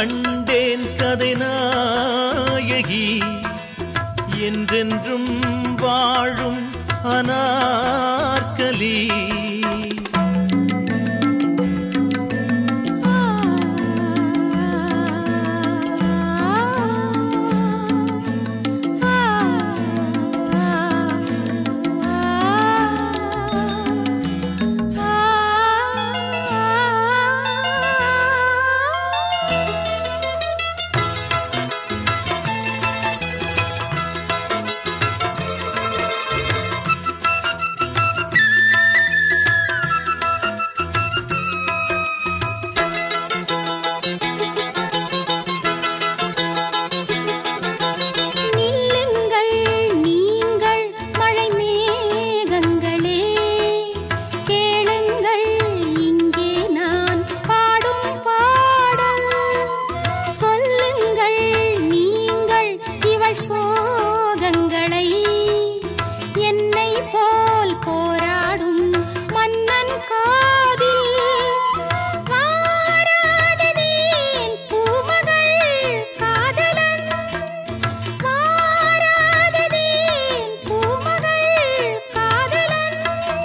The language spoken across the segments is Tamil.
கண்டேன் கதை நாயகி என்றென்றும் வாழும் அனார்கலி நில்லுங்கள் நீங்கள் மழை மேகங்களே கேளுங்கள் இங்கே நான் பாடும் பாடல் சொல்லுங்கள் நீங்கள் இவள் சோகங்களை என்னை போல் போராடும் மன்னன் காதில் வாராததேன் பூமகள் காதலன் வாராததேன் பூமகள் காதலன்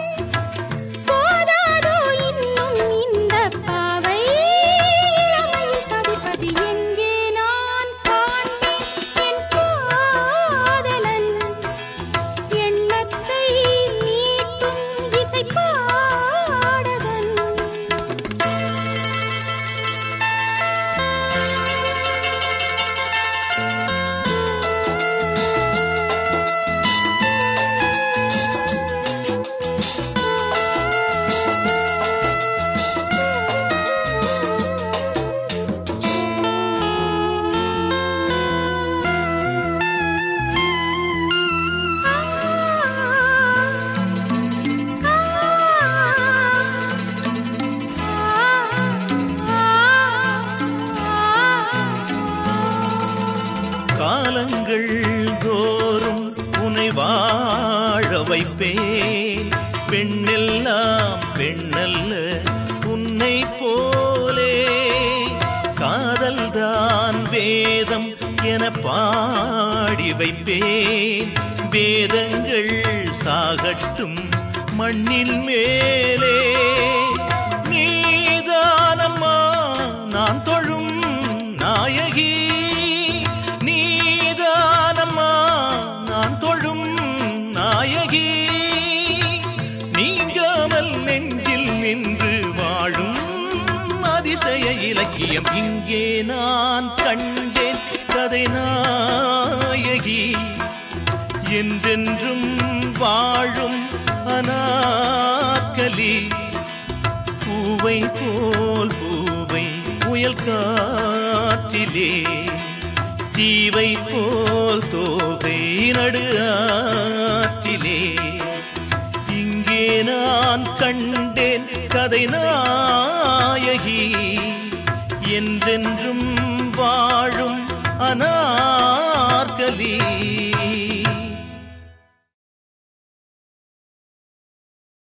போதாதோ இன்னும் இந்த பாவை இளமையில் தவிப்பது எங்கே நான் காண்பேன் என் காதலன் எண்ணத்தை மீட்டும் இசைப்பாடகன் காலங்கள் தோறும் உனை வாழ வைப்பேன் பெண்ணெல்லாம் பெண்ணல்ல உன்னை போலே காதல்தான் வேதம் என பாடி வைப்பேன் வேதங்கள் சாகட்டும் மண்ணின் மேலே நீதானம்மா நான் தொழும் நாயகி நீதானம்மா நான் தொழும் நாயகி நீங்காமல் நெஞ்சில் நின்று வாழும் அதிசய இலக்கியம் இங்கே நான் கண்டேன் கதை நாயகி என்றென்றும் வாழும் அனாக்கலி பூவை போல் பூவை புயல் காற்றிலே தீவை போல் தோகை நடு ஆற்றிலே இங்கே நான் கண்டேன் கதை நாயகி என்றென்றும் வாழும் அனா